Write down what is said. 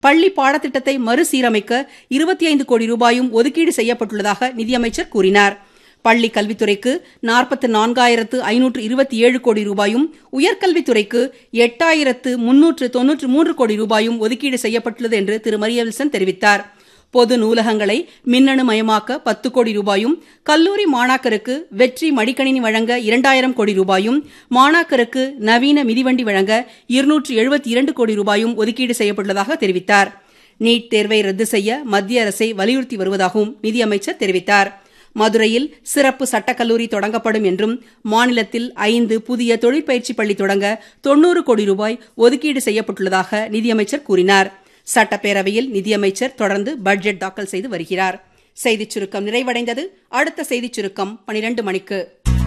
பள்ளி பாடத்திட்டத்தை மறுசீரமைக்க இருபத்தி ஐந்து கோடி ரூபாயும் ஒதுக்கீடு செய்யப்பட்டுள்ளதாக நிதியமைச்சர் கூறினார் பள்ளி கல்வித்துறைக்கு நாற்பத்து நான்காயிரத்து ஐநூற்று இருபத்தி ஏழு கோடி ரூபாயும் உயர்கல்வித்துறைக்கு எட்டாயிரத்து முன்னூற்று தொன்னூற்று மூன்று கோடி ரூபாயும் ஒதுக்கீடு செய்யப்பட்டுள்ளது என்று திரு மரியவில்சன் தெரிவித்தார் பொது நூலகங்களை மின்னணு மயமாக்க பத்து கோடி ரூபாயும் கல்லூரி மாணாக்கருக்கு வெற்றி மடிக்கணினி வழங்க இரண்டாயிரம் கோடி ரூபாயும் மாணாக்கருக்கு நவீன மிதிவண்டி வழங்க இருநூற்று எழுபத்தி இரண்டு கோடி ரூபாயும் ஒதுக்கீடு செய்யப்பட்டுள்ளதாக தெரிவித்தார் நீட் தேர்வை ரத்து செய்ய மத்திய அரசை வலியுறுத்தி வருவதாகவும் நிதியமைச்சர் தெரிவித்தார் மதுரையில் சிறப்பு சட்டக்கல்லூரி தொடங்கப்படும் என்றும் மாநிலத்தில் ஐந்து புதிய தொழிற்பயிற்சி பள்ளி தொடங்க தொன்னூறு கோடி ரூபாய் ஒதுக்கீடு செய்யப்பட்டுள்ளதாக நிதியமைச்சர் கூறினார் சட்டப்பேரவையில் நிதியமைச்சர் தொடர்ந்து பட்ஜெட் தாக்கல் செய்து வருகிறார் செய்திச் சுருக்கம் நிறைவடைந்தது அடுத்த செய்திச் சுருக்கம் பனிரெண்டு மணிக்கு